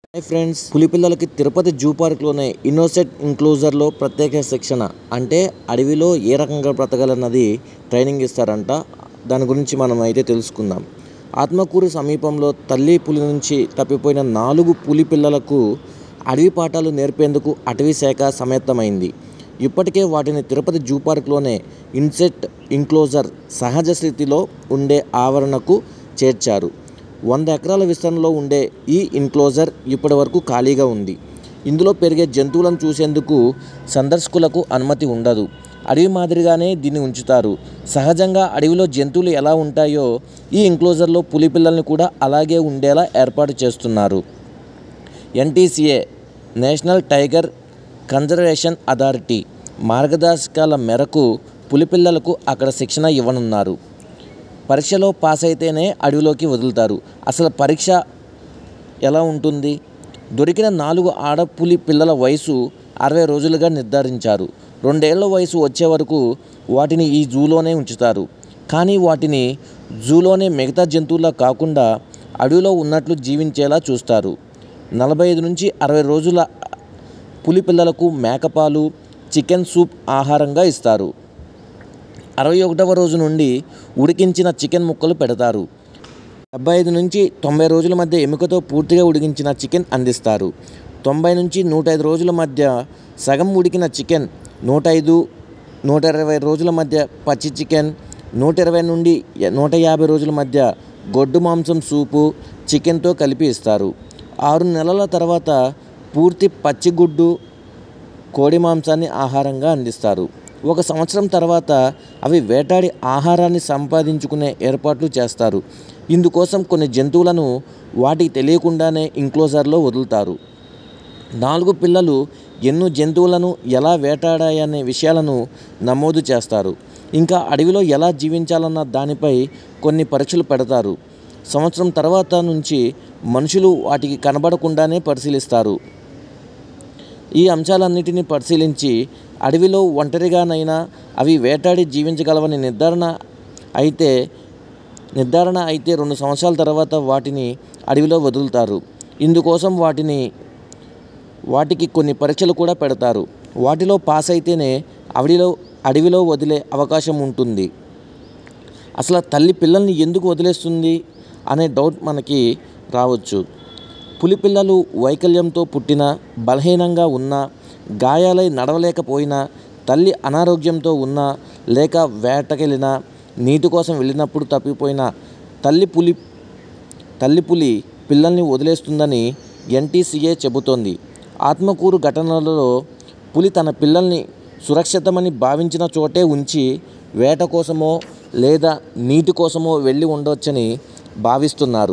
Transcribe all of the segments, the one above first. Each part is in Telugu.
హాయ్ ఫ్రెండ్స్ పులి పిల్లలకి తిరుపతి జూ పార్క్లోనే ఇన్నోసెంట్ ఇంక్లూజర్లో ప్రత్యేక శిక్షణ అంటే అడవిలో ఏ రకంగా బ్రతకాలన్నది ట్రైనింగ్ ఇస్తారంట దాని గురించి మనం అయితే తెలుసుకుందాం ఆత్మకూరు సమీపంలో తల్లి పులి నుంచి తప్పిపోయిన నాలుగు పులి పిల్లలకు అడవి పాఠాలు నేర్పేందుకు అటవీ శాఖ సమేతమైంది ఇప్పటికే వాటిని తిరుపతి జూ పార్క్లోనే ఇన్సెట్ ఇంక్లోజర్ సహజ స్థితిలో ఉండే ఆవరణకు చేర్చారు వంద ఎకరాల విస్తరణలో ఉండే ఈ ఇన్క్లోజర్ ఇప్పటి వరకు ఖాళీగా ఉంది ఇందులో పెరిగే జంతువులను చూసేందుకు సందర్శకులకు అనుమతి ఉండదు అడవి మాదిరిగానే దీన్ని ఉంచుతారు సహజంగా అడవిలో జంతువులు ఎలా ఉంటాయో ఈ ఇంక్లోజర్లో పులి పిల్లల్ని కూడా అలాగే ఉండేలా ఏర్పాటు చేస్తున్నారు NTCA national tiger conservation authority మార్గదర్శకాల మేరకు పులిపిల్లలకు అక్కడ శిక్షణ ఇవ్వనున్నారు పరీక్షలో పాస్ అయితేనే అడవిలోకి వదులుతారు అసలు పరీక్ష ఎలా ఉంటుంది దొరికిన నాలుగు ఆడపులి పిల్లల వయసు అరవై రోజులుగా నిర్ధారించారు రెండేళ్ల వయసు వచ్చే వరకు వాటిని ఈ జూలోనే ఉంచుతారు కానీ వాటిని జూలోనే మిగతా జంతువులా కాకుండా అడవిలో ఉన్నట్లు జీవించేలా చూస్తారు నలభై ఐదు నుంచి అరవై రోజుల పులి పిల్లలకు మేకపాలు చికెన్ సూప్ ఆహారంగా ఇస్తారు అరవై ఒకటవ రోజు నుండి ఉడికించిన చికెన్ ముక్కలు పెడతారు డెబ్బై ఐదు నుంచి తొంభై రోజుల మధ్య ఎముకతో పూర్తిగా ఉడికించిన చికెన్ అందిస్తారు తొంభై నుంచి నూట ఐదు రోజుల మధ్య సగం ఉడికిన చికెన్ నూట ఐదు నూట ఇరవై రోజుల మధ్య పచ్చి చికెన్ నూట ఇరవై నుండి నూట యాభై రోజుల మధ్య గొడ్డు మాంసం సూపు చికెన్తో కలిపి ఇస్తారు ఆరు నెలల తర్వాత పూర్తి పచ్చిగుడ్డు కోడి మాంసాన్ని ఆహారంగా అందిస్తారు ఒక సంవత్సరం తర్వాత అవి వేటాడి ఆహారాన్ని సంపాదించుకునే ఏర్పాట్లు చేస్తారు ఇందుకోసం కొన్ని జంతువులను వాటికి తెలియకుండానే ఇంక్లోజర్లో వదులుతారు నాలుగు పిల్లలు ఎన్నో జంతువులను ఎలా వేటాడాయనే విషయాలను నమోదు చేస్తారు ఇంకా అడవిలో ఎలా జీవించాలన్న దానిపై కొన్ని పరీక్షలు పెడతారు సంవత్సరం తర్వాత నుంచి మనుషులు వాటికి కనబడకుండానే పరిశీలిస్తారు ఈ అంశాలన్నిటిని పరిశీలించి అడవిలో ఒంటరిగానైనా అవి వేటాడి జీవించగలవని నిర్ధారణ అయితే నిర్ధారణ అయితే రెండు సంవత్సరాల తర్వాత వాటిని అడవిలో వదులుతారు ఇందుకోసం వాటిని వాటికి కొన్ని పరీక్షలు కూడా పెడతారు వాటిలో పాస్ అయితేనే అడవిలో అడవిలో వదిలే అవకాశం ఉంటుంది అసలు తల్లి పిల్లల్ని ఎందుకు వదిలేస్తుంది అనే డౌట్ మనకి రావచ్చు పులి పిల్లలు వైకల్యంతో పుట్టిన బలహీనంగా ఉన్న గాయాలై నడవలేకపోయినా తల్లి అనారోగ్యంతో ఉన్నా లేక వేటకెళ్ళిన నీటి కోసం వెళ్ళినప్పుడు తప్పిపోయిన తల్లి పులి తల్లి పులి పిల్లల్ని వదిలేస్తుందని ఎన్టీసీఏ చెబుతోంది ఆత్మకూరు ఘటనలలో పులి తన పిల్లల్ని సురక్షితమని భావించిన చోటే ఉంచి వేట కోసమో లేదా నీటి కోసమో వెళ్ళి ఉండవచ్చని భావిస్తున్నారు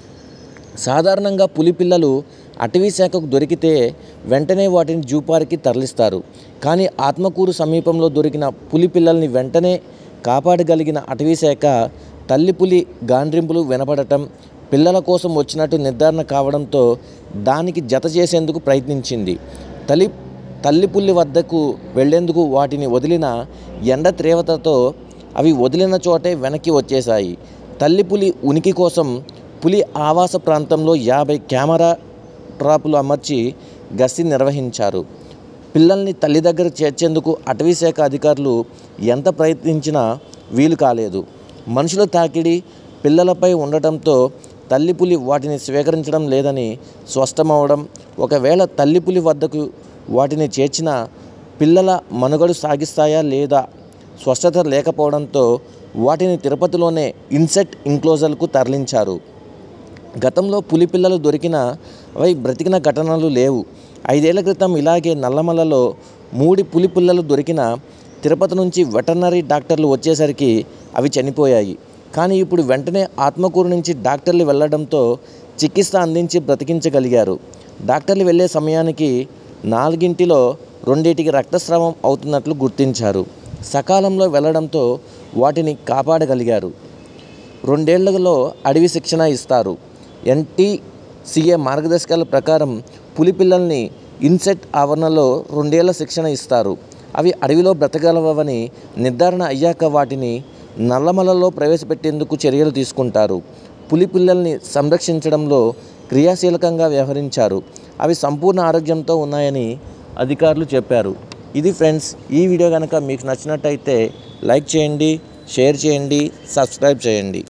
సాధారణంగా పులి పిల్లలు అటవీ శాఖకు దొరికితే వెంటనే వాటిని జూ పార్క్కి తరలిస్తారు కానీ ఆత్మకూరు సమీపంలో దొరికిన పులి పిల్లల్ని వెంటనే కాపాడగలిగిన అటవీ శాఖ తల్లి పులి గాండ్రింపులు వినపడటం పిల్లల కోసం వచ్చినట్టు నిర్ధారణ కావడంతో దానికి జత చేసేందుకు ప్రయత్నించింది తల్లి తల్లి పులి వద్దకు వెళ్లేందుకు వాటిని వదిలిన ఎండ తీవ్రతతో అవి వదిలిన చోటే వెనక్కి వచ్చేశాయి తల్లి పులి ఉనికి కోసం పులి ఆవాస ప్రాంతంలో యాభై కెమెరా ట్రాపులు అమర్చి గస్తీ నిర్వహించారు పిల్లల్ని తల్లి దగ్గర చేర్చేందుకు అటవీ శాఖ అధికారులు ఎంత ప్రయత్నించినా వీలు కాలేదు మనుషుల తాకిడి పిల్లలపై ఉండటంతో తల్లి పులి వాటిని స్వీకరించడం లేదని స్పష్టమవడం ఒకవేళ తల్లి పులి వద్దకు వాటిని చేర్చిన పిల్లల మనుగడు సాగిస్తాయా లేదా స్పష్టత లేకపోవడంతో వాటిని తిరుపతిలోనే ఇన్సెట్ ఇంక్లోజర్కు తరలించారు గతంలో పులి పిల్లలు దొరికిన అవి బ్రతికిన ఘటనలు లేవు ఐదేళ్ల క్రితం ఇలాగే నల్లమలలో మూడు పులి పిల్లలు దొరికిన తిరుపతి నుంచి వెటర్నరీ డాక్టర్లు వచ్చేసరికి అవి చనిపోయాయి కానీ ఇప్పుడు వెంటనే ఆత్మకూరు నుంచి డాక్టర్లు వెళ్ళడంతో చికిత్స అందించి బ్రతికించగలిగారు డాక్టర్లు వెళ్ళే సమయానికి నాలుగింటిలో రెండింటికి రక్తస్రావం అవుతున్నట్లు గుర్తించారు సకాలంలో వెళ్ళడంతో వాటిని కాపాడగలిగారు రెండేళ్లలో అడవి శిక్షణ ఇస్తారు ఎన్టీసీఏ మార్గదర్శకాల ప్రకారం పులి పిల్లల్ని ఇన్సెట్ ఆవరణలో రెండేళ్ల శిక్షణ ఇస్తారు అవి అడవిలో బ్రతకగలవని నిర్ధారణ అయ్యాక వాటిని నల్లమలలో ప్రవేశపెట్టేందుకు చర్యలు తీసుకుంటారు పులి పిల్లల్ని సంరక్షించడంలో క్రియాశీలకంగా వ్యవహరించారు అవి సంపూర్ణ ఆరోగ్యంతో ఉన్నాయని అధికారులు చెప్పారు ఇది ఫ్రెండ్స్ ఈ వీడియో కనుక మీకు నచ్చినట్టయితే లైక్ చేయండి షేర్ చేయండి సబ్స్క్రైబ్ చేయండి